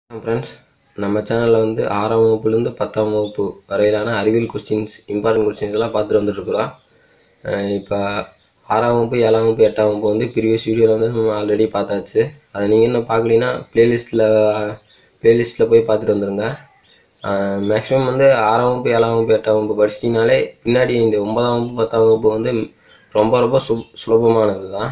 friends நம்ம சேனலில் வந்து ஆறாம் வகுப்புலேருந்து பத்தாம் வகுப்பு வரையிலான அறிவியல் கொஸ்டின்ஸ் இம்பார்ட்டன்ட் கொஸ்டின்ஸ் எல்லாம் பார்த்துட்டு வந்துட்டுருக்குறோம் இப்போ ஆறாம் வகுப்பு ஏழாம் வகுப்பு எட்டாம் வகுப்பு வந்து ப்ரீவியஸ் வீடியோவில் வந்து நம்ம ஆல்ரெடி பார்த்தாச்சு அதை நீங்கள் இன்னும் பார்க்கலீங்கன்னா ப்ளேலிஸ்ட்டில் ப்ளேலிஸ்ட்டில் போய் பார்த்துட்டு வந்துடுங்க மேக்ஸிமம் வந்து ஆறாம் வகுப்பு ஏழாம் வகுப்பு எட்டாம் வகுப்பு படிச்சிட்டிங்கனாலே பின்னாடி இந்த ஒன்பதாம் வகுப்பு பத்தாம் வகுப்பு வந்து ரொம்ப ரொம்ப சு சுலபமானது தான்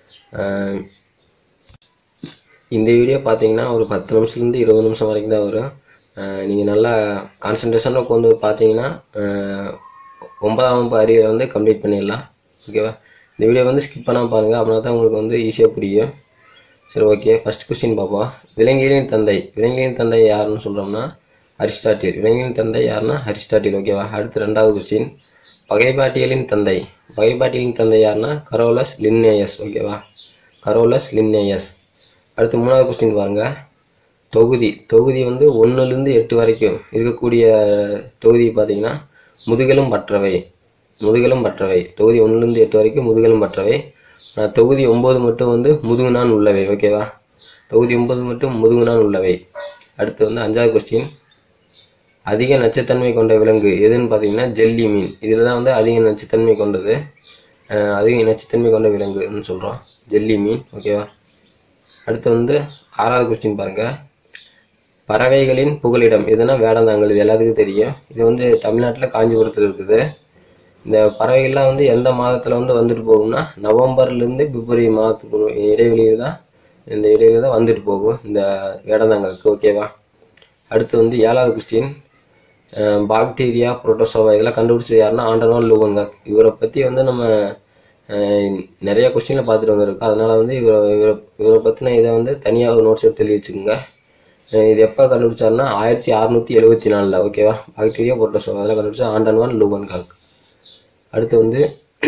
இந்த வீடியோ பார்த்தீங்கன்னா ஒரு பத்து நிமிஷத்துலேருந்து இருபது நிமிஷம் வரைக்கும் தான் வரும் நீங்கள் நல்லா கான்சன்ட்ரேஷனாக உட்காந்து பார்த்தீங்கன்னா அஹ், ஒன்பதாம் வகுப்பு அறிவை வந்து கம்ப்ளீட் பண்ணிடலாம் ஓகேவா இந்த வீடியோ வந்து ஸ்கிப் பண்ணாமல் பாருங்கள் அப்படின்னா தான் உங்களுக்கு வந்து ஈஸியாக புரியும் சரி ஓகே ஃபர்ஸ்ட் கொஸ்டின் பார்ப்போம் விலங்கியலின் தந்தை விலங்கியலின் தந்தை யாருன்னு சொல்கிறோம்னா அரிஸ்டாட்டில் விலங்கியலின் தந்தை யாருன்னா அரிஸ்டாட்டில் ஓகேவா அடுத்து ரெண்டாவது கொஸ்டின் பகைபாட்டியலின் தந்தை பகைபாட்டியலின் தந்தை யாருன்னா கரோலஸ் லின்னேயஸ் ஓகேவா கரோலஸ் லின்னேயஸ் அடுத்து மூணாவது கொஸ்டின் பாருங்க தொகுதி தொகுதி வந்து ஒன்றுலேருந்து எட்டு வரைக்கும் இருக்கக்கூடிய தொகுதி பார்த்தீங்கன்னா முதுகெலும் பற்றவை முதுகெலும் பற்றவை தொகுதி ஒன்றுலேருந்து எட்டு வரைக்கும் முதுகெலும் பற்றவை ஆஹ் தொகுதி ஒம்பது மட்டும் வந்து முதுகுநான் உள்ளவை ஓகேவா தொகுதி ஒன்பது மட்டும் முதுகுநான் உள்ளவை அடுத்து வந்து அஞ்சாவது கொஸ்டின் அதிக நச்சுத்தன்மை கொண்ட விலங்கு எதுன்னு பார்த்தீங்கன்னா ஜெல்லி மீன் இதில் தான் வந்து அதிக நச்சுத்தன்மை கொண்டது ஆஹ் அதிக நச்சுத்தன்மை கொண்ட விலங்குன்னு சொல்கிறோம் ஜெல்லி மீன் ஓகேவா அடுத்து வந்து ஆறாவது கொஸ்டின் பாருங்க பறவைகளின் புகலிடம் எதுனா வேடந்தாங்கல் இது எல்லாத்துக்கும் தெரியும் இது வந்து தமிழ்நாட்டில் காஞ்சிபுரத்தில் இருக்குது இந்த பறவைகள்லாம் வந்து எந்த மாதத்தில் வந்து வந்துட்டு போகும்னா நவம்பர்லேருந்து பிப்ரவரி மாதத்துக்கு இடைவெளியில் தான் இந்த இடைவெளியில் தான் வந்துட்டு போகும் இந்த வேடந்தாங்கலுக்கு ஓகேவா அடுத்து வந்து ஏழாவது கொஸ்டின் பாக்டீரியா புரோட்டோசோவா இதெல்லாம் கண்டுபிடிச்சது யாருன்னா ஆண்டனான் லூவங்க இவரை பற்றி வந்து நம்ம அஹ், நிறைய கொஸ்டினில் பார்த்துட்டு வந்திருக்கோம் அதனால வந்து இவரை இவரை இவரை பற்றின இதை வந்து தனியாக ஒரு நோட்ஸ் எடுத்து எழுதி வச்சுக்கோங்க அஹ், இது எப்போ கண்டுபிடிச்சாருன்னா ஆயிரத்தி அறுநூத்தி எழுபத்தி நாலில் ஓகேவா பாக்டீரியா புரோட்டோசோவா அதெல்லாம் கண்டுபிடிச்சா ஆண்டன்வான் லூவன்காக் அடுத்து வந்து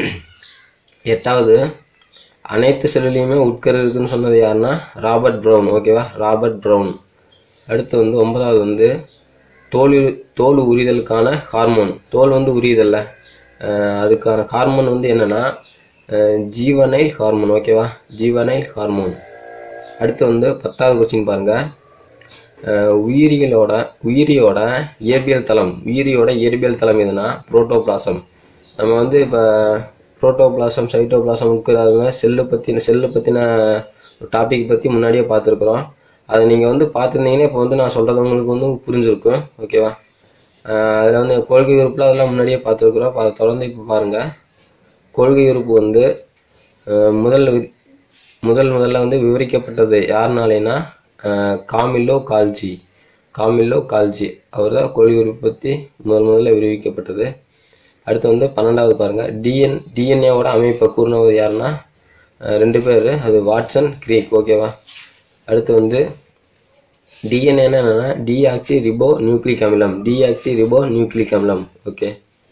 எட்டாவது அனைத்து செல்லுலையுமே உட்கரு இருக்குன்னு சொன்னது யாருன்னா ராபர்ட் ப்ரௌன் ஓகேவா ராபர்ட் ப்ரௌன் அடுத்து வந்து ஒன்பதாவது வந்து தோல் உரி- தோல் உரிதலுக்கான ஹார்மோன் தோல் வந்து உரியுதல்ல அஹ் அதுக்கான ஹார்மோன் வந்து என்னன்னா அஹ் ஜீவனைல் ஹார்மோன் ஓகேவா ஜீவனைல் ஹார்மோன் அடுத்து வந்து பத்தாவது கொஸ்டின் பாருங்க அஹ் உயிரிகளோட உயிரியோட இயற்பியல் தளம் உயிரியோட இயற்பியல் தளம் எதுனா புரோட்டோபிளாசம் நம்ம வந்து இப்போ புரோட்டோபிளாசம் சைட்டோபிளாசம் இருக்கிற செல்லு பற்றின செல்லு பற்றின டாபிக் பற்றி முன்னாடியே பார்த்துருக்குறோம் அதை நீங்கள் வந்து பார்த்துருந்தீங்கன்னா இப்போ வந்து நான் சொல்கிறது உங்களுக்கு வந்து புரிஞ்சிருக்கும் ஓகேவா அதில் வந்து கொள்கை உறுப்பில் அதெல்லாம் முன்னாடியே பார்த்துருக்குறோம் அதை தொடர்ந்து இப்போ பாருங்கள் கொள்கை உறுப்பு வந்து அஹ், முதல் வி- முதல் முதல்ல வந்து விவரிக்கப்பட்டது யாருனாலேனா அஹ், காமில்லோ கால்ஜி காமில்லோ கால்ஜி அவர் தான் கொள்கை உறுப்பு பற்றி முதல் முதல்ல விவரிக்கப்பட்டது அடுத்து வந்து பன்னெண்டாவது பாருங்க டிஎன் டிஎன்ஏவோட அமைப்பை கூறினவர் யாருன்னா அஹ், ரெண்டு பேர் அது வாட்சன் கிரீக் ஓகேவா அடுத்து வந்து டிஎன்ஏ என்னன்னா டிஆக்சி ரிபோ நியூக்ளிக் அமிலம் டிஆக்சி ரிபோ நியூக்ளிக் அமிலம் ஓகே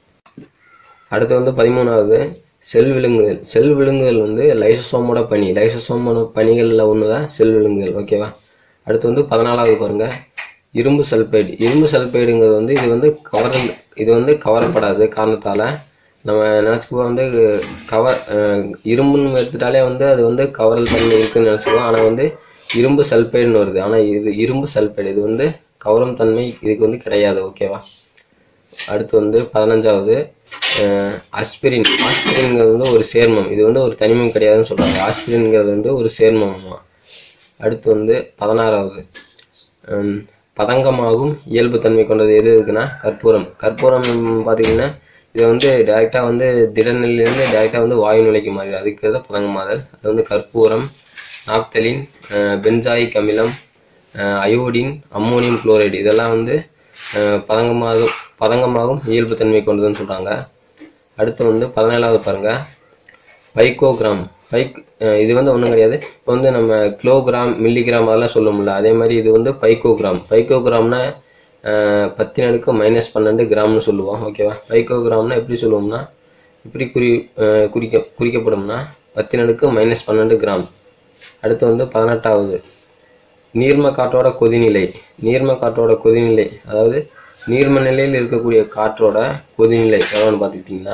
அடுத்து வந்து பதிமூணாவது செல் விலங்குகள் செல் விலங்குகள் வந்து லைசோசோமோட பணி லைசோசோமோட பணிகளில் ஒன்று தான் செல் விலங்குகள் ஓகேவா அடுத்து வந்து பதினாலாவது பாருங்க இரும்பு சல்பைடு இரும்பு சல்பைடுங்கிறது வந்து இது வந்து கவர இது வந்து கவரப்படாது காரணத்தால் நம்ம நினச்சிக்குவோம் வந்து கவர் அஹ், இரும்புன்னு எடுத்துட்டாலே வந்து அது வந்து கவரல் தன்மை இருக்குன்னு நினச்சிக்குவோம் ஆனால் வந்து இரும்பு சல்பைடுன்னு வருது ஆனால் இது இரும்பு சல்பைடு இது வந்து கவரும் தன்மை இதுக்கு வந்து கிடையாது ஓகேவா அடுத்து வந்து பதினஞ்சாவது அஹ், ஆஸ்பிரின் ஆஸ்பிரின்ங்கிறது வந்து ஒரு சேர்மம் இது வந்து ஒரு தனிமம் கிடையாதுன்னு சொல்றாங்க ஆஸ்பிரின்ங்கிறது வந்து ஒரு சேர்மமா அடுத்து வந்து பதினாறாவது ஹம், பதங்கமாகும் இயல்பு தன்மை கொண்டது எது இருக்குன்னா கற்பூரம் கற்பூரம் பார்த்தீங்கன்னா இது வந்து டைரெக்டாக வந்து திடநிலையிலேருந்து டைரெக்டாக வந்து வாயு நிலைக்கு மாறி அதுக்கு தான் பதங்கமாதல் அது வந்து கற்பூரம் நாப்தலின் அஹ், பென்சாயிக் அமிலம் அஹ், அயோடின் அம்மோனியம் குளோரைடு இதெல்லாம் வந்து அஹ், பதங்கமாகும் பதங்கமாகும் இயல்பு தன்மை கொண்டதுன்னு சொல்கிறாங்க அடுத்து வந்து பதினேழாவது பாருங்க பைக்கோகிராம் பைக் அஹ் இது வந்து ஒன்றும் கிடையாது இப்போ வந்து நம்ம கிலோகிராம் மில்லிகிராம் அதெல்லாம் சொல்லுவோம்ல அதே மாதிரி இது வந்து பைக்கோகிராம் பைக்கோகிராம்னா அஹ், பத்தின் அடுக்கு மைனஸ் பன்னெண்டு கிராம்னு சொல்லுவோம் ஓகேவா பைக்கோகிராம்னா எப்படி சொல்லுவோம்னா இப்படி குறி அஹ், குறிக்க குறிக்கப்படும்னா பத்தின் அடுக்கு மைனஸ் பன்னெண்டு கிராம் அடுத்து வந்து பதினெட்டாவது நீர்ம காற்றோட கொதிநிலை நீர்ம காற்றோட கொதிநிலை அதாவது நீர்ம நிலையில் இருக்கக்கூடிய காற்றோட கொதிநிலை எவ்வளோன்னு பார்த்துக்கிட்டிங்கன்னா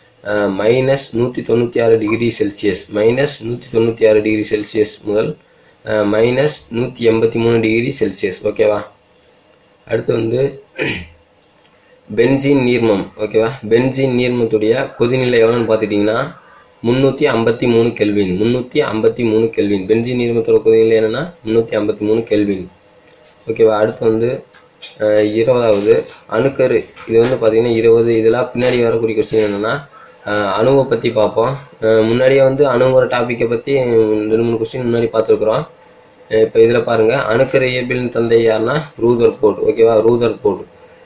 மைனஸ் நூற்றி தொண்ணூற்றி ஆறு டிகிரி செல்சியஸ் மைனஸ் நூற்றி தொண்ணூற்றி ஆறு டிகிரி செல்சியஸ் முதல் மைனஸ் நூற்றி எண்பத்தி மூணு டிகிரி செல்சியஸ் ஓகேவா அடுத்து வந்து பென்சீன் நீர்மம் ஓகேவா பென்சீன் நீர்மத்துடைய கொதிநிலை எவ்வளோன்னு பார்த்துட்டிங்கன்னா முந்நூற்றி ஐம்பத்தி மூணு கெல்வின் முந்நூற்றி ஐம்பத்தி மூணு கெல்வின் பென்சீன் நீர்மத்தோட கொதிநிலை என்னென்னா முந்நூற்றி ஐம்பத்தி மூணு கெல்வின் ஓகேவா அடுத்து வந்து அஹ், இருபதாவது அணுக்கரு இது வந்து பார்த்தீங்கன்னா இருபது இதெல்லாம் பின்னாடி வரக்கூடிய கொஸ்டின் என்னென்னா அணுவை பற்றி பார்ப்போம் அஹ், முன்னாடியே வந்து அணுங்கிற டாப்பிக்கை பற்றி ரெண்டு மூணு கொஸ்டின் முன்னாடி பார்த்துருக்குறோம் இப்போ இதில் பாருங்கள் அணுக்கரு இயற்பியலின் தந்தை யாருன்னா ரூதர் போர்ட் ஓகேவா ரூதர் போர்ட்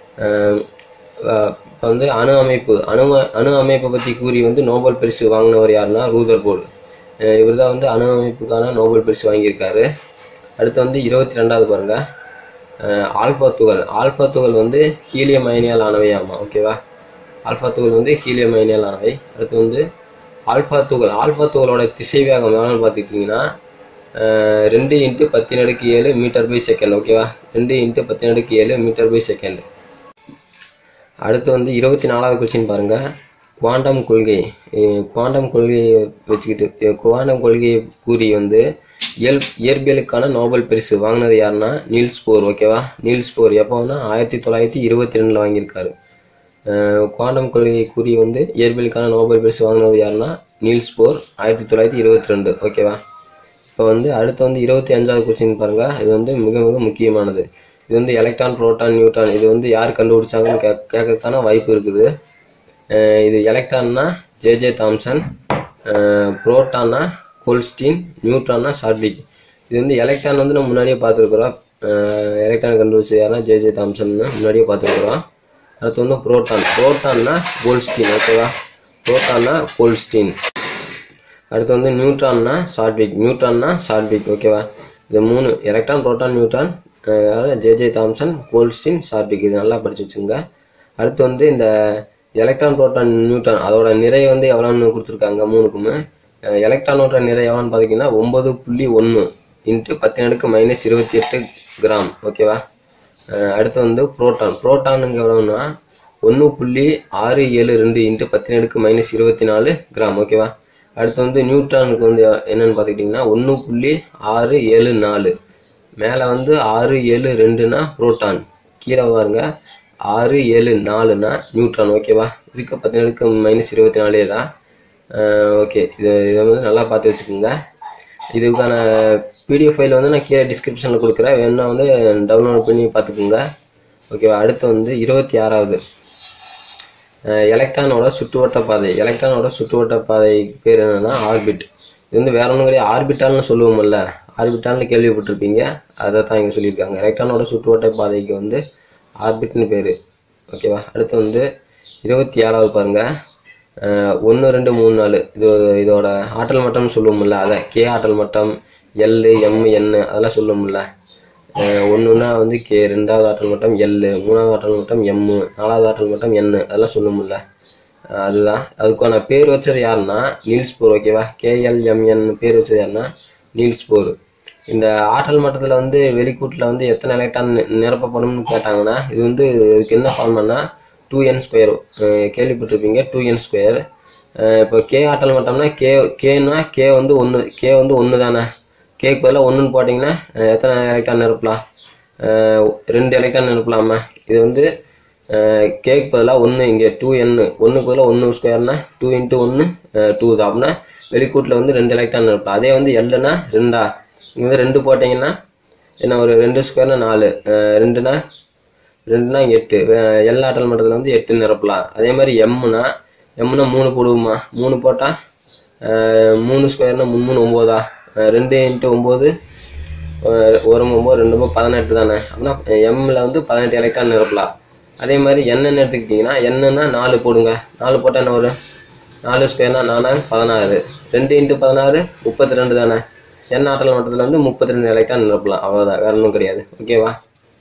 இப்போ வந்து அணு அமைப்பு அணு அணு அமைப்பை பற்றி கூறி வந்து நோபல் பரிசு வாங்கினவர் யாருன்னா ரூதர் போர்டு இவர் தான் வந்து அணு அமைப்புக்கான நோபல் பரிசு வாங்கியிருக்காரு அடுத்து வந்து இருபத்தி ரெண்டாவது பாருங்க அஹ் ஆல்பா துகள் ஆல்பா துகள் வந்து ஹீலியம் அயனியால் ஆனவை ஆமாம் ஓகேவா ஆல்பா துகள் வந்து ஹீலியம் அயனியால் ஆனவை அடுத்து வந்து ஆல்பா துகள் ஆல்பா துகளோட திசைவேகம் எவ்வளோன்னு பார்த்துக்கிட்டிங்கன்னா அஹ் ரெண்டு இன்ட்டு பத்து நடுக்கு ஏழு மீட்டர் பை செகண்ட் ஓகேவா ரெண்டு இன்ட்டு பத்து நடுக்கு ஏழு மீட்டர் பை செகண்ட் அடுத்து வந்து இருபத்தி நாலாவது கொஸ்டின் பாருங்க குவாண்டம் கொள்கை அஹ் குவாண்டம் கொள்கையை வச்சுக்கிட்டு குவாண்டம் கொள்கையை கூறி வந்து இயல் இயற்பியலுக்கான நோபல் பரிசு வாங்கினது யாருன்னா நீல்ஸ் போர் ஓகேவா நீல்ஸ் போர் எப்போன்னா ஆயிரத்தி தொள்ளாயிரத்தி இருபத்தி ரெண்டில் வாங்கியிருக்காரு அஹ் குவாண்டம் கொள்கையை கூறி வந்து இயற்பியலுக்கான நோபல் பரிசு வாங்கினது யாருன்னா நீல்ஸ் போர் ஆயிரத்தி தொள்ளாயிரத்தி இருபத்தி ரெண்டு ஓகேவா இப்போ வந்து அடுத்து வந்து இருபத்தி அஞ்சாவது கொஸ்டின் பாருங்க இது வந்து மிக மிக முக்கியமானது இது வந்து எலக்ட்ரான் புரோட்டான் நியூட்ரான் இது வந்து யார் கண்டுபிடிச்சாங்கன்னு கே கேட்கறதுக்கான வாய்ப்பு இருக்குது அஹ் இது எலக்ட்ரான்னா ஜேஜே தாம்சன் புரோட்டான்னா கோல்ஸ்டீன் நியூட்ரான்னா ஷார்ட்விக் இது வந்து எலக்ட்ரான் வந்து நம்ம முன்னாடியே பார்த்துருக்குறோம் எலக்ட்ரான் கண்டுபிடிச்சது யாருன்னா ஜேஜே தாம்சன் முன்னாடியே பார்த்துருக்குறோம் அடுத்து வந்து புரோட்டான் புரோட்டான்னா கோல்ஸ்டீன் ஓகேவா புரோட்டான்னா கோல்ஸ்டீன் அடுத்து வந்து நியூட்ரான்னா ஷார்ட்விக் நியூட்ரான்னா ஷார்ட்விக் ஓகேவா இது மூணு எலக்ட்ரான் புரோட்டான் நியூட்ரான் அஹ் அதாவது ஜேஜே தாம்சன் கோல்ஸ்டின் ஷார்ட்விக் இது நல்லா படிச்சு வச்சுங்க அடுத்து வந்து இந்த எலக்ட்ரான் புரோட்டான் நியூட்ரான் அதோட நிறை வந்து எவ்வளோன்னு கொடுத்துருக்காங்க மூணுக்குமே அஹ் எலக்ட்ரானோட நிறை எவ்வளோன்னு பார்த்தீங்கன்னா ஒன்பது புள்ளி ஒன்று இன்ட்டு பத்து அடுக்கு மைனஸ் இருபத்தி எட்டு கிராம் ஓகேவா அஹ் அடுத்து வந்து புரோட்டான் புரோட்டானுங்க எவ்வளோன்னா ஒன்று புள்ளி ஆறு ஏழு ரெண்டு இன்ட்டு பத்து அடுக்கு மைனஸ் இருபத்தி நாலு கிராம் ஓகேவா அடுத்து வந்து நியூட்ரானுக்கு வந்து என்னன்னு பார்த்துக்கிட்டிங்கன்னா ஒன்று புள்ளி ஆறு ஏழு நாலு மேலே வந்து ஆறு ஏழு ரெண்டுனா புரோட்டான் கீழே பாருங்க ஆறு ஏழு நாலுனா நியூட்ரான் ஓகேவா இதுக்கு பத்தினடுக்கு மைனஸ் இருபத்தி நாலே தான் ஓகே இது இதை வந்து நல்லா பார்த்து வச்சுக்கோங்க இதுக்கான பிடிஎஃப் ஃபைல் வந்து நான் கீழே டிஸ்கிரிப்ஷனில் கொடுக்குறேன் வேணும்னா வந்து டவுன்லோட் பண்ணி பார்த்துக்குங்க ஓகேவா அடுத்து வந்து இருபத்தி ஆறாவது எலக்ட்ரானோட சுற்றுவட்ட பாதை எலக்ட்ரானோட சுற்றுவட்ட பாதை பேர் என்னன்னா ஆர்பிட் இது வந்து வேற ஒன்றும் கிடையாது ஆர்பிட்டால்னு சொல்லுவோம்ல ஆர்பிட்டால்னு கேள்விப்பட்டிருப்பீங்க அதை தான் இங்கே சொல்லியிருக்காங்க எலக்ட்ரானோட சுற்றுவட்ட பாதைக்கு வந்து ஆர்பிட்னு பேர் ஓகேவா அடுத்து வந்து இருபத்தி ஏழாவது பாருங்க ஒன்று ரெண்டு மூணு நாலு இது இதோட ஆற்றல் மட்டம்னு சொல்லுவோம்ல அதை கே ஆற்றல் மட்டம் எல் எம் என் அதெல்லாம் சொல்லுவோம்ல ஒன்றுனா வந்து கே ரெண்டாவது ஆற்றல் மட்டம் எல் மூணாவது ஆற்றல் மட்டம் எம் நாலாவது ஆற்றல் மட்டம் என் அதெல்லாம் சொல்லுவோம்ல அஹ் அதுதான் அதுக்கான பேர் வச்சது யாருன்னா நீல்ஸ் போர் ஓகேவா கேஎல்எம்என் பேர் வச்சது யாருன்னா நீல்ஸ் போர் இந்த ஆற்றல் மட்டத்தில் வந்து வெளிக்கூட்டில் வந்து எத்தனை எலக்ட்ரான் நி- நிரப்பப்படும்னு கேட்டாங்கன்னா இது வந்து இதுக்கு என்ன ஃபார்ம்னா டூ என் ஸ்கொயர் கேள்விப்பட்டிருப்பீங்க டூ என் ஸ்கொயர் இப்போ கே ஆற்றல் மட்டம்னா கே கேனா கே வந்து ஒன்று கே வந்து ஒன்று தானே கேக்கு பதிலாக ஒன்றுன்னு போட்டிங்கன்னா அஹ் எத்தனை எலக்ட்ரான் நிரப்பலாம் அஹ் ரெண்டு எலக்ட்ரான் நிரப்பலாமா இது வந்து கேக்கு பதிலாக ஒன்று இங்கே டூ என்னு ஒன்றுக்கு பதிலாக ஒன்று ஸ்கொயர்னா டூ இன்ட்டு ஒன்று டூ தான் அப்படின்னா வெளிக்கூட்டில் வந்து ரெண்டு எலக்ட்ரான் நிரப்பலாம் அதே வந்து எல்லுனா ரெண்டா இங்கே வந்து ரெண்டு போட்டிங்கன்னா என்ன ஒரு ரெண்டு ஸ்கொயர்னா நாலு அஹ் ரெண்டுனா ரெண்டுனா எட்டு வே- எல் ஆற்றல் மட்டத்தில் வந்து எட்டு நிரப்பலாம் அதே மாதிரி எம்முனா எம்முனா மூணு போடுவோமா மூணு போட்டால் மூணு ஸ்கொயர்னா மூணு மூணு ஒம்போதா அஹ் ரெண்டு இன்ட்டு ஒம்பது ஒரு ஒம்பது ரெண்டு ஒம்பது பதினெட்டு தானே அப்படின்னா எம்மில் வந்து பதினெட்டு எலக்ட்ரான் நிரப்பலாம் அதே மாதிரி என்னன்னு எடுத்துக்கிட்டிங்கன்னா என்னன்னா நாலு போடுங்க நாலு போட்டால் என்ன வரும் நாலு ஸ்கொயர்னா நானா பதினாறு ரெண்டு இன்ட்டு பதினாறு முப்பத்தி ரெண்டு தானே என் ஆற்றல் மட்டத்தில் வந்து முப்பத்தி ரெண்டு எலக்ட்ரான் நிரப்பலாம் அவ்வளோதான் வேற ஒன்றும் கிடையாது ஓகேவா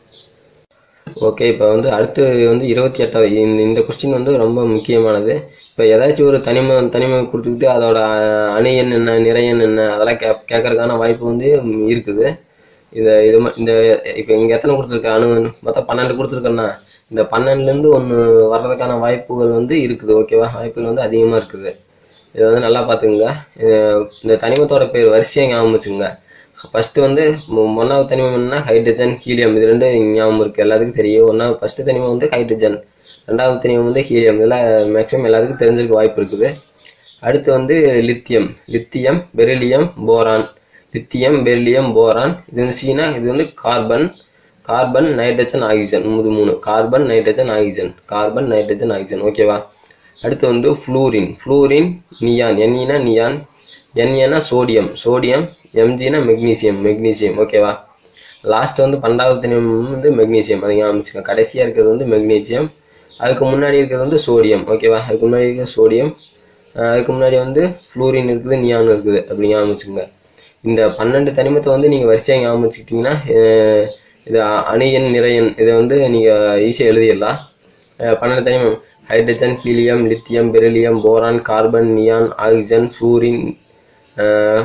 ஓகே இப்போ வந்து அடுத்து வந்து இருபத்தி எட்டாவது இந்த இந்த கொஸ்டின் வந்து ரொம்ப முக்கியமானது இப்போ ஏதாச்சும் ஒரு தனிம தனிமை கொடுத்துக்கிட்டு அதோட அஹ், அணு எண் என்ன நிறை எண் என்ன அதெல்லாம் கே கேட்கறதுக்கான வாய்ப்பு வந்து ம், இருக்குது இதை இது ம- இந்த இப்போ இங்கே எத்தனை கொடுத்துருக்க அணு மொத்தம் பன்னெண்டு கொடுத்துருக்கேன்னா இந்த பன்னெண்டுலேருந்து ஒன்று வர்றதுக்கான வாய்ப்புகள் வந்து இருக்குது ஓகேவா வாய்ப்புகள் வந்து அதிகமாக இருக்குது இதை வந்து நல்லா பார்த்துக்குங்க இது- இந்த தனிமத்தோட பேர் வரிசையாக ஞாபகம் வச்சுக்கோங்க ஃபஸ்ட்டு வந்து மு- ஒன்றாவது தனிமம் என்னன்னா ஹைட்ரஜன் ஹீலியம் இது ரெண்டும் ஞாபகம் இருக்குது எல்லாத்துக்கும் தெரியும் ஒன்றாவது ஃபஸ்ட்டு தனிமம் வந்து ஹைட்ரஜன் ரெண்டாவது தனிமம் வந்து ஹீலியம் இதெல்லாம் மேக்ஸிமம் எல்லாத்துக்கும் தெரிஞ்சிருக்க வாய்ப்பு இருக்குது அடுத்து வந்து lithium lithium beryllium boron lithium beryllium boron இது வந்து சீனா இது வந்து கார்பன் கார்பன் நைட்ரஜன் ஆக்சிஜன் இது மூணு carbon nitrogen oxygen carbon nitrogen oxygen ஓகேவா அடுத்து வந்து ஃப்ளூரின் ஃப்ளூரின் நியான் என்இனா நியான் என்ஏனா சோடியம் சோடியம் எம்ஜினா மெக்னீசியம் மெக்னீசியம் ஓகேவா லாஸ்ட் வந்து பன்னெண்டாவது தனிமம் வந்து மெக்னீசியம் அதை ஞாபகம் கடைசியாக இருக்கிறது வந்து மெக்னீசியம் அதுக்கு முன்னாடி இருக்கிறது வந்து சோடியம் ஓகேவா அதுக்கு முன்னாடி இருக்கிறது சோடியம் அஹ் அதுக்கு முன்னாடி வந்து ஃப்ளூரின் இருக்குது நியான் இருக்குது அப்படி ஞாபகம் வச்சுக்கோங்க இந்த பன்னெண்டு தனிமத்தை வந்து நீங்கள் வரிசையாக ஞாபகம் வச்சுக்கிட்டிங்கன்னா அஹ் இது அ- அணியன் நிறையன் இதை வந்து நீங்கள் ஈஸியாக எழுதிடலாம் அஹ் பன்னெண்டு தனிமம் hydrogen helium lithium beryllium boron carbon neon oxygen fluorine அஹ்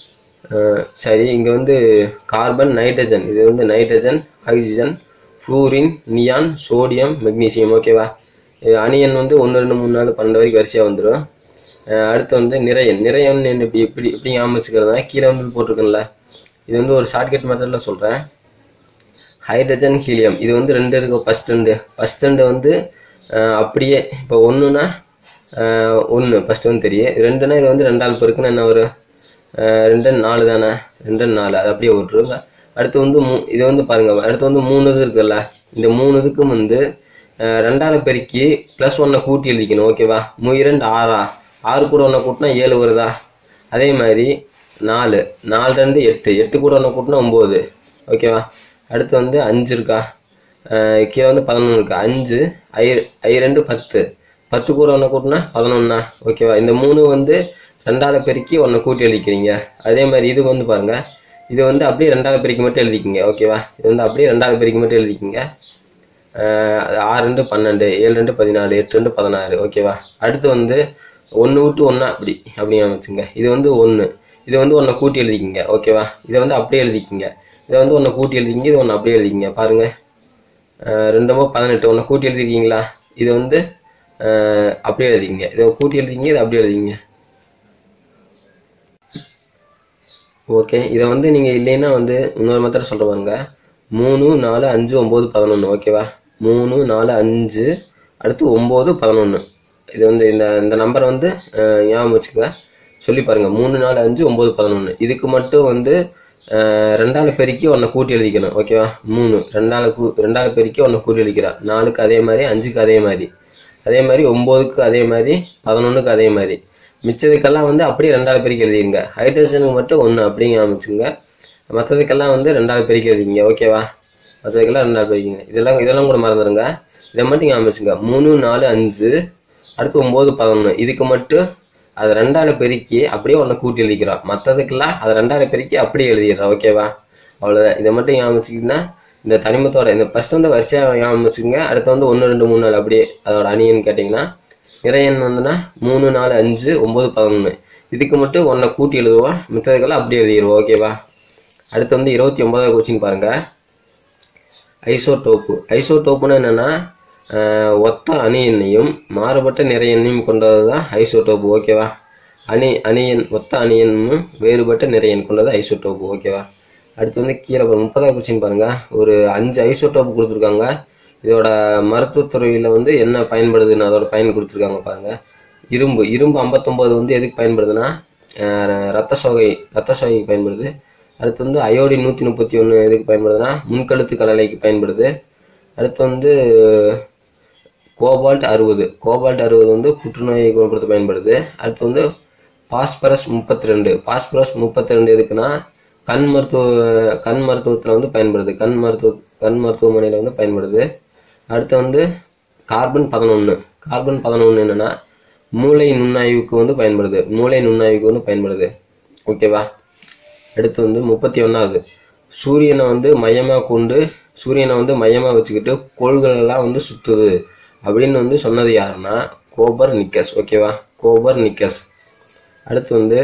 அஹ் சரி இங்கே வந்து கார்பன் நைட்ரஜன் இது வந்து nitrogen oxygen fluorine neon sodium magnesium ஓகேவா இது அணியன் வந்து ஒன்று ரெண்டு மூணு நாலு பன்னெண்டு வரைக்கும் வரிசையாக வந்துடும் அடுத்து வந்து நிறையன் நிறையன் என்ன இப்படி இப்படி இப்படி ஞாபகம் வச்சுக்கிறதுனா கீழே வந்து போட்டிருக்கேன்ல இது வந்து ஒரு ஷார்ட்கட் மெத்தடில் சொல்கிறேன் ஹைட்ரஜன் ஹீலியம் இது வந்து ரெண்டு இருக்கு ஃபர்ஸ்ட் ரெண்டு ஃபர்ஸ்ட் ரெண்டு வந்து அஹ், அப்படியே இப்போ ஒன்றுனா ஒன்று ஃபர்ஸ்ட் வந்து தெரியும் ரெண்டுனா இது வந்து ரெண்டாள் பெருக்குன்னா என்ன ஒரு ரெண்டு நாலு தானே ரெண்டு நாலு அது அப்படியே விட்டுருங்க அடுத்து வந்து மூ இது வந்து பாருங்க அடுத்து வந்து மூணு இது இருக்குல்ல இந்த மூணு இதுக்கும் வந்து அஹ், ரெண்டால பெருக்கி ப்ளஸ் ஒன்னை கூட்டி எழுதிக்கணும் ஓகேவா மூ இரண்டு ஆறா ஆறு கூட ஒன்றை கூட்டினா ஏழு வருதா அதே மாதிரி நாலு நாலு ரெண்டு எட்டு எட்டு கூட ஒன்று கூட்டினா ஒம்பது ஓகேவா அடுத்து வந்து அஞ்சு இருக்கா அஹ் கீழே வந்து பதினொன்று இருக்கு அஞ்சு ஐ ஐ ரெண்டு பத்து பத்து கூட ஒன்று கூட்டினா பதினொன்னா ஓகேவா இந்த மூணு வந்து ரெண்டாவது பெருக்கி ஒன்று கூட்டி எழுதிக்கிறீங்க அதே மாதிரி இது வந்து பாருங்க இது வந்து அப்படியே ரெண்டாவது பெருக்கி மட்டும் எழுதிக்கிங்க ஓகேவா இது வந்து அப்படியே ரெண்டாவது பெருக்கி மட்டும் எழுதிக்கிங்க அஹ் அது ஆறு ரெண்டு பன்னெண்டு ஏழு ரெண்டு பதினாலு எட்டு ரெண்டு பதினாறு ஓகேவா அடுத்து வந்து ஒன்று விட்டு ஒன்றா அப்படி அப்படியே வச்சுங்க இது வந்து ஒன்று இது வந்து ஒன்றை கூட்டி எழுதிக்கிங்க ஓகேவா இதை வந்து அப்படியே எழுதிக்கிங்க இதை வந்து ஒன்றை கூட்டி எழுதிக்கிங்க இது ஒன்று அப்படியே எழுதிக்கிங்க பாருங்க அஹ் ரெண்டுமோ பதினெட்டு ஒன்றை கூட்டி எழுதிருக்கீங்களா இது வந்து அஹ் அப்படியே எழுதிக்கிங்க இதை கூட்டி எழுதிக்கிங்க இதை அப்படியே எழுதிக்கிங்க ஓகே இதை வந்து நீங்கள் இல்லைன்னா வந்து இன்னொரு மெத்தட் சொல்கிற பாருங்க மூணு நாலு அஞ்சு ஒம்பது பதினொன்று ஓகேவா மூணு நாலு அஞ்சு அடுத்து ஒம்பது பதினொன்று இது வந்து இந்த இந்த நம்பரை வந்து அஹ், ஞாபகம் வச்சுக்க சொல்லி பாருங்க மூணு நாலு அஞ்சு ஒம்பது பதினொன்று இதுக்கு மட்டும் வந்து அஹ், ரெண்டால பெருக்கி ஒன்றை கூட்டி எழுதிக்கணும் ஓகேவா மூணு ரெண்டால கூ ரெண்டால பெருக்கி ஒன்றை கூட்டி எழுதிக்கிறா நாலுக்கு அதே மாதிரி அஞ்சுக்கு அதே மாதிரி அதே மாதிரி ஒம்போதுக்கு அதே மாதிரி பதினொன்றுக்கு அதே மாதிரி மிச்சதுக்கெல்லாம் வந்து அப்படியே ரெண்டாவது பெருக்கி எழுதிருங்க ஹைட்ரஜனுக்கு மட்டும் ஒன்று அப்படிங்க ஆரம்பிச்சுங்க மற்றதுக்கெல்லாம் வந்து ரெண்டாவது பெருக்கி எழுதிங்க ஓகேவா மற்றதுக்கெல்லாம் ரெண்டாவது பெருக்கிங்க இதெல்லாம் இதெல்லாம் கூட மறந்துடுங்க இதை மட்டும் ஆரம்பிச்சுங்க மூணு நாலு அஞ்சு அடுத்து ஒம்பது பதினொன்று இதுக்கு மட்டும் அதை ரெண்டாவது பெருக்கி அப்படியே ஒன்று கூட்டி எழுதிக்கிறோம் மற்றதுக்கெல்லாம் அதை ரெண்டாவது பெருக்கி அப்படியே எழுதிடுறோம் ஓகேவா அவ்வளோதான் இதை மட்டும் ஞாபகம் வச்சுக்கிட்டீங்கன்னா இந்த தனிமத்தோட இந்த ஃபர்ஸ்ட் வந்து வரிசையாக ஞாபகம் வச்சுக்கோங்க அடுத்து வந்து ஒன்று ரெண்டு மூணு நாலு அப்படியே அதோட அணியன்னு கேட்டிங்கன்னா நிறையன் வந்துன்னா மூணு நாலு அஞ்சு ஒம்பது பதினொன்று இதுக்கு மட்டும் ஒன்றை கூட்டி எழுதுவோம் மித்ததுக்கெல்லாம் அப்படியே எழுதிடுவோம் ஓகேவா அடுத்து வந்து இருபத்தி ஒன்பதாவது கொஸ்டின் பாருங்க ஐசோடோப்பு ஐசோடோப்புன்னா என்னன்னா ஆஹ், ஒத்த அணி எண்ணையும் மாறுபட்ட நிறை எண்ணையும் கொண்டது தான் ஐசோடோப்பு ஓகேவா அணி அணியன் ஒத்த அணியனும் வேறுபட்ட நிறை எண் கொண்டது ஐசோடோப்பு ஓகேவா அடுத்து வந்து கீழே பாருங்க, முப்பதாவது கொஸ்டின் பாருங்க ஒரு அஞ்சு ஐசோடோப்பு கொடுத்துருக்காங்க இதோட மருத்துவத்துறையில் வந்து என்ன பயன்படுதுன்னு அதோட பயன் கொடுத்துருக்காங்க பாருங்க இரும்பு இரும்பு ஐம்பத்தொம்போது வந்து எதுக்கு பயன்படுதுன்னா ஆஹ், ரத்த சோகை ரத்த சோகைக்கு பயன்படுது அடுத்து வந்து அயோடின் நூற்றி முப்பத்தி ஒன்று எதுக்கு பயன்படுதுன்னா முன்கழுத்து கலலைக்கு பயன்படுது அடுத்து வந்து கோபால்ட் அறுபது கோபால்ட் அறுபது வந்து புற்றுநோயை குணப்படுத்த பயன்படுது அடுத்து வந்து பாஸ்பரஸ் முப்பத்தி ரெண்டு பாஸ்பரஸ் முப்பத்தி ரெண்டு எதுக்குன்னா கண் மருத்துவ கண் மருத்துவத்தில் வந்து பயன்படுது கண் மருத்துவ கண் மருத்துவமனையில் வந்து பயன்படுது அடுத்து வந்து கார்பன் பதினொன்று கார்பன் பதினொன்று என்னன்னா மூளை நுண்ணாய்வுக்கு வந்து பயன்படுது மூளை நுண்ணாய்வுக்கு வந்து பயன்படுது ஓகேவா அடுத்து வந்து முப்பத்தி ஒன்றாவது சூரியனை வந்து மையமாக கொண்டு சூரியனை வந்து மையமாக வச்சுக்கிட்டு கோள்கள் எல்லாம் வந்து சுற்றுது அப்படின்னு வந்து சொன்னது யாருன்னா கோபர் நிக்கஸ் ஓகேவா கோபர் நிக்கஸ் அடுத்து வந்து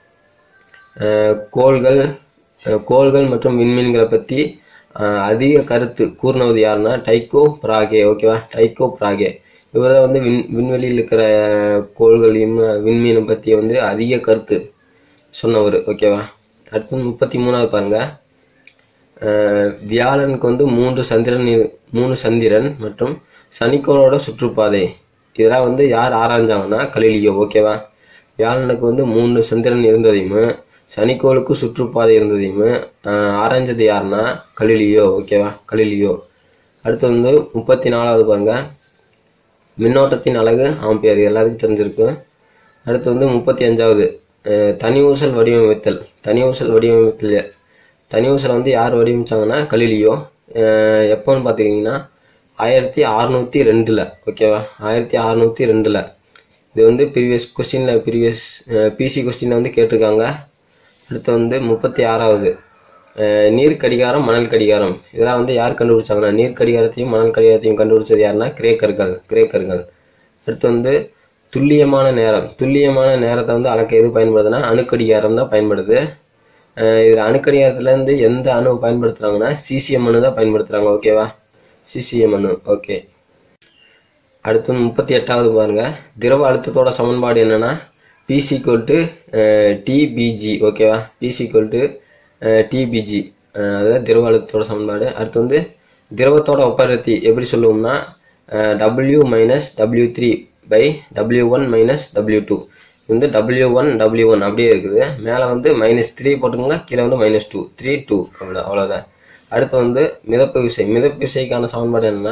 அஹ், கோள்கள் அஹ், கோள்கள் மற்றும் விண்மீன்களை பற்றி அதிக கருத்து கூறினது யாருன்னா டைக்கோ பிராகே ஓகேவா டைக்கோ பிராகே இவர் தான் வந்து விண் விண்வெளியில் இருக்கிற கோள்களையும் விண்மீனை பற்றி வந்து அதிக கருத்து சொன்னவர் ஓகேவா அடுத்து வந்து முப்பத்தி மூணாவது பாருங்க அஹ் வியாழனுக்கு வந்து மூன்று சந்திரன் இரு- மூணு சந்திரன் மற்றும் சனிக்கோளோட சுற்றுப்பாதை இதெல்லாம் வந்து யார் ஆராய்ஞ்சாங்கன்னா கலிலியோ ஓகேவா வியாழனுக்கு வந்து மூணு சந்திரன் இருந்ததையும் சனிக்கோளுக்கு சுற்றுப்பாதை இருந்ததையும் அஹ் ஆராய்ஞ்சது யாருன்னா கலிலியோ ஓகேவா கலிலியோ அடுத்து வந்து முப்பத்தி நாலாவது பாருங்க மின்னோட்டத்தின் அலகு ஆம்பியர் எல்லாத்துக்கும் தெரிஞ்சிருக்கு அடுத்து வந்து முப்பத்தி அஞ்சாவது அஹ், தனி ஊசல் வடிவமைத்தல் தனி ஊசல் வடிவமைத்தல் தனி ஊசல் வந்து யார் வடிவமைச்சாங்கன்னா கலிலியோ அஹ், எப்போன்னு பார்த்துக்கிட்டிங்கன்னா ஆயிரத்தி அறுநூத்தி ரெண்டில் ஓகேவா ஆயிரத்தி அறுநூத்தி ரெண்டில் இது வந்து ப்ரீவியஸ் கொஸ்டினில் ப்ரீவியஸ் பிசி கொஸ்டினில் வந்து கேட்டிருக்காங்க அடுத்து வந்து முப்பத்தி ஆறாவது அஹ், நீர் கடிகாரம் மணல் கடிகாரம் இதெல்லாம் வந்து யார் கண்டுபிடிச்சாங்கன்னா நீர் கடிகாரத்தையும் மணல் கடிகாரத்தையும் கண்டுபிடிச்சது யாருன்னா கிரேக்கர்கள் கிரேக்கர்கள் அடுத்து வந்து துல்லியமான நேரம் துல்லியமான நேரத்தை வந்து அளக்க எது பயன்படுதுன்னா அணுக்கடிகாரம் தான் பயன்படுது அஹ், இதுல அணுக்கடிகாரத்துல இருந்து எந்த அணு பயன்படுத்துறாங்கன்னா சிசிஎம் அணு தான் பயன்படுத்துறாங்க ஓகேவா சிசிஎம் அணு ஓகே அடுத்து முப்பத்தி எட்டாவது பாருங்க திரவ அழுத்தத்தோட சமன்பாடு என்னன்னா பிசி டு டிபிஜி ஓகேவா பிசி டு டிபிஜி அதாவது திரவ அழுத்தத்தோட சமன்பாடு அடுத்து வந்து திரவத்தோட ஒப்பரத்தி எப்படி சொல்லுவோம்னா W minus W three by W one minus W two வந்து டபிள்யூ ஒன் டபிள்யூ ஒன் அப்படியே இருக்குது மேலே வந்து மைனஸ் த்ரீ போட்டுக்கோங்க கீழே வந்து மைனஸ் டூ த்ரீ டூ அவ்வளோ அவ்வளோதான் அடுத்து வந்து மிதப்பு விசை மிதப்பு விசைக்கான சமன்பாடு என்னன்னா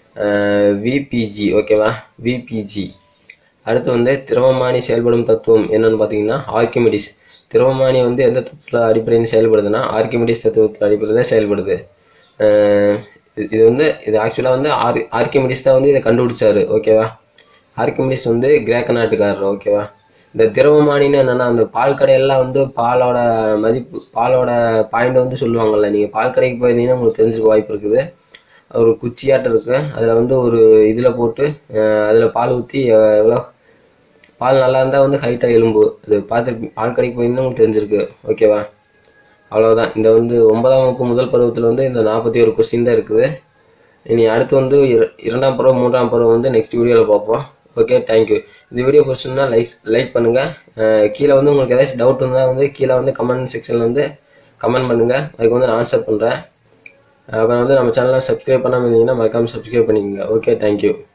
விபிஜி ஓகேவா விபிஜி அடுத்து வந்து திரவமானி செயல்படும் தத்துவம் என்னன்னு பார்த்தீங்கன்னா ஆர்கிமிடிஸ் திரவமானி வந்து எந்த தத்துவத்தில் அடிப்படையில் செயல்படுதுன்னா ஆர்கிமிடிஸ் தத்துவத்தில் அடிப்படையில் செயல்படுது அஹ் இது- இது வந்து இது ஆக்சுவலாக வந்து ஆர் ஆர்கிமிடிஸ் தான் வந்து இதை கண்டுபிடிச்சாரு ஓகேவா ஆர்கிமிடிஸ் வந்து கிரேக்க நாட்டுக்காரர் ஓகேவா இந்த திரவமானின்னு என்னன்னா அந்த பால் கடையெல்லாம் வந்து பாலோட மதிப்பு பாலோட பாயிண்ட் வந்து சொல்லுவாங்கல்ல நீங்க பால் கடைக்கு போயிருந்தீங்கன்னா உங்களுக்கு தெரிஞ்சுக்க வாய்ப்பு இருக்குது ஒரு குச்சியாட்டம் இருக்கு அதுல வந்து ஒரு இதுல போட்டு அஹ், அதுல பால் ஊத்தி அஹ், எவ்வளோ பால் நல்லா இருந்தா வந்து ஹைட்டா எலும்பு அது பார்த்து பால் கடைக்கு போயிருந்தா உங்களுக்கு தெரிஞ்சிருக்கு ஓகேவா அவ்வளவுதான் இந்த வந்து ஒன்பதாம் வகுப்பு முதல் பருவத்தில் வந்து இந்த நாற்பத்தி ஒரு கொஸ்டின் தான் இருக்குது இனி அடுத்து வந்து இர- இரண்டாம் பருவம் மூன்றாம் பருவம் வந்து நெக்ஸ்ட் வீடியோவில் பார்ப்போம் ஓகே தேங்க்யூ இந்த வீடியோ பிடிச்சிருந்தா லைக் லைக் பண்ணுங்க அஹ் கீழே வந்து உங்களுக்கு ஏதாச்சும் டவுட் இருந்தால் வந்து கீழே வந்து கமெண்ட் செக்ஷனில் வந்து கமெண்ட் பண்ணுங்க அதுக்கு வந்து நான் ஆன்சர் பண்ணுறேன் அப்புறம் வந்து நம்ம சேனலை சப்ஸ்கிரைப் பண்ணாமல் இருந்தீங்கன்னா மறக்காமல் சப்ஸ்கிரைப் பண்ணிக்கோங்க ஓகே தேங்க்யூ